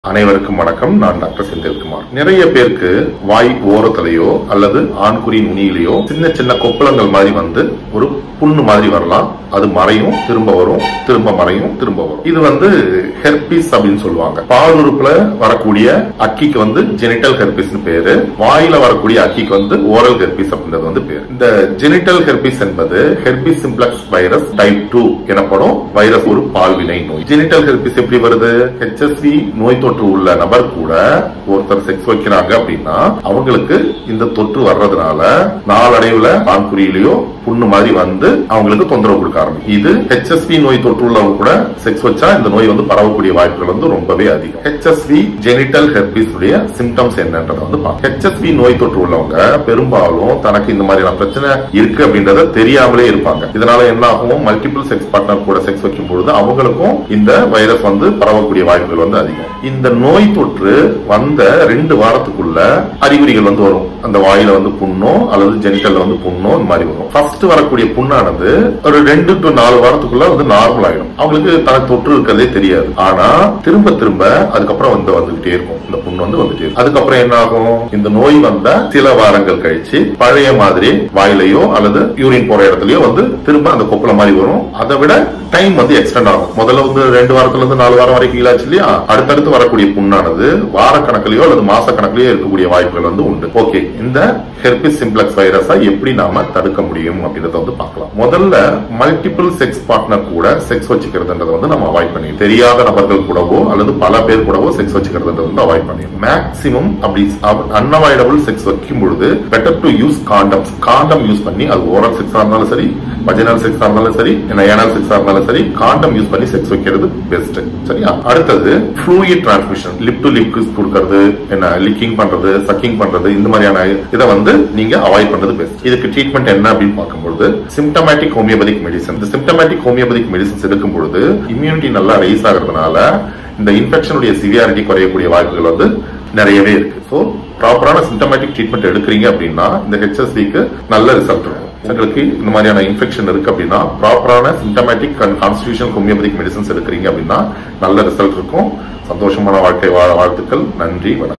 அனைவருக்கும் வணக்கம் நான் டாக்டர் செந்தில்குமார் நிறைய பேருக்கு வாய் ஓரத்திலேயோ அல்லது ஆண்குறி நுனியிலேயோ சின்ன சின்ன கொப்பளங்கள் மாதிரி வந்து ஒரு புண்ணு மாதிரி வரலாம் அது மறையும் திரும்ப வரும் திரும்ப மறையும் திரும்ப வரும் இது வந்து ஹெர்பிஸ் அப்படின்னு சொல்லுவாங்க பால் உறுப்புல வரக்கூடிய அக்கிக்கு வந்து ஜெனிட்டல் ஹெர்பிஸ் பேரு வாயில வரக்கூடிய அக்கிக்கு வந்து ஓரல் ஹெர்பிஸ் அப்படின்றது வந்து பேரு இந்த ஜெனிட்டல் ஹெர்பிஸ் என்பது herpes simplex virus type two எனப்படும் வைரஸ் ஒரு பால்வினை நோய் ஜெனிட்டல் ஹெர்பிஸ் எப்படி வருது ஹெச்எஸ்வி நோய் தொற்று உள்ள நபர் கூட ஒருத்தர் செக்ஸ் வைக்கிறாங்க அப்படின்னா அவங்களுக்கு இந்த தொற்று வர்றதுனால நாளடைவுல ஆண்குறியிலேயோ புண்ணு மாதிரி வந்து அவங்களுக்கு தொந்தரவு கொடுக்க ஆரம்பிக்கும் இது ஹெச்எஸ்வி நோய் தொற்று உள்ளவங்க கூட செக்ஸ் வச்சா இந்த நோய் வந்து பரவக்கூடிய வாய்ப்புகள் வந்து ரொம்பவே அதிகம் ஹெச்எஸ்வி ஜெனிட்டல் ஹெர்பிஸ் உடைய சிம்டம்ஸ் என்னன்றதை வந்து பார்க்கலாம் ஹெச்எஸ்வி நோய் தொற்று உள்ளவங்க பெரும்பாலும் தனக்கு இந்த மாதிரியான பிரச்சனை இருக்கு அப்படின்றத தெரியாமலே இருப்பாங்க இதனால என்ன ஆகும் மல்டிபிள் செக்ஸ் பார்ட்னர் கூட செக்ஸ் வைக்கும் பொழுது அவங்களுக்கும் இந்த வைரஸ் வந்து பரவக்கூடிய வாய்ப்புகள் வந்து அதிகம் இந்த நோய் தொற்று வந்த ரெண்டு வாரத்துக்குள்ள அறிகுறிகள் வந்து வரும் அந்த வாயில வந்து புண்ணோ அல்லது ஜெனிட்டல்ல வந்து புண்ணோ இந்த மாதிரி வரும் ஃபர்ஸ்ட் வரக்கூடிய புண்ணானது ஒரு ரெண்டு டு நாலு வாரத்துக்குள்ள வந்து நார்மல் ஆயிடும் அவங்களுக்கு தனக்கு தொற்று இருக்கிறதே தெரியாது ஆனா திரும்ப திரும்ப அதுக்கப்புறம் வந்து வந்துகிட்டே இருக்கும் இந்த புண்ணு வந்து வந்துட்டே இருக்கும் அதுக்கப்புறம் என்ன ஆகும் இந்த நோய் வந்த சில வாரங்கள் கழிச்சு பழைய மாதிரி வாயிலையோ அல்லது யூரின் போற இடத்துலயோ வந்து திரும்ப அந்த கொப்பளம் மாதிரி வரும் அதை விட டைம் வந்து எக்ஸ்டெண்ட் ஆகும் முதல்ல வந்து ரெண்டு வாரத்துல இருந்து நாலு வாரம் வரைக்கும் இல்லாச்சு இல்லையா அடுத்தடுத்து வரக்கூடிய புண்ணானது வார கணக்குலயோ அல்லது மாச கணக்குலயோ இருக்கக்கூடிய வாய்ப்புகள் வந்து உண்டு ஓகே இந்த ஹெர்பிஸ் சிம்ப்ளக்ஸ் வைரஸை எப்படி நாம தடுக்க முடியும் அப்படின்றத வந்து பார்க்கலாம் முதல்ல மல்டிபிள் செக்ஸ் பார்ட்னர் கூட செக்ஸ் வச்சுக்கிறதுன்றத வந்து நம்ம அவாய்ட் பண்ணி தெரியாத நபர்கள் கூடவோ அல்லது பல பேர் கூடவோ செக்ஸ் வச்சுக்கிறதுன்றத வந்து அவாய்ட் பண்ணி மேக்சிமம் அப்படி அன்அவாய்டபிள் செக்ஸ் வைக்கும் பொழுது better to use condoms condom use பண்ணி அது ஓரல் செக்ஸா இருந்தாலும் சரி வஜினல் செக்ஸா இருந்தாலும் சரி ஏனல் செக்ஸா இருந்தாலும் சரி காண்டம் யூஸ் பண்ணி செக்ஸ் வைக்கிறது பெஸ்ட் சரியா அடுத்தது fluid transmission lip to lip kiss கொடுக்கறது என்ன லிக்கிங் பண்றது சக்கிங் பண்றது இந்த மாதிரியான இதை வந்து நீங்க அவாய்ட் பண்றது பெஸ்ட் இதுக்கு ட்ரீட்மெண்ட் என்ன அப்படின்னு பார்க்கும்போது சிம்டமேட்டிக் ஹோமியோபதிக் மெடிசன் இந்த சிம்டமேட்டிக் ஹோமியோபதிக் மெடிசன்ஸ் எடுக்கும் பொழுது இம்யூனிட்டி நல்லா ரைஸ் ஆகிறதுனால இந்த இன்ஃபெக்ஷனுடைய சிவியாரிட்டி குறையக்கூடிய வாய்ப்புகள் வந்து நிறையவே இருக்கு ஸோ ப்ராப்பரான சிம்டமேட்டிக் ட்ரீட்மெண்ட் எடுக்கிறீங்க அப்படின்னா இந்த ஹெச்எஸ்விக்கு நல்ல ரிசல்ட் இருக்கும் உங்களுக்கு இந்த மாதிரியான இன்ஃபெக்ஷன் இருக்கு அப்படின்னா ப்ராப்பரான symptomatic and constitution homeopathic medicines எடுக்கிறீங்க அப்படின்னா நல்ல ரிசல்ட் இருக்கும் சந்தோஷமான வாழ்க்கை வாழ வாழ்த்துக்கள் நன்றி வணக்கம்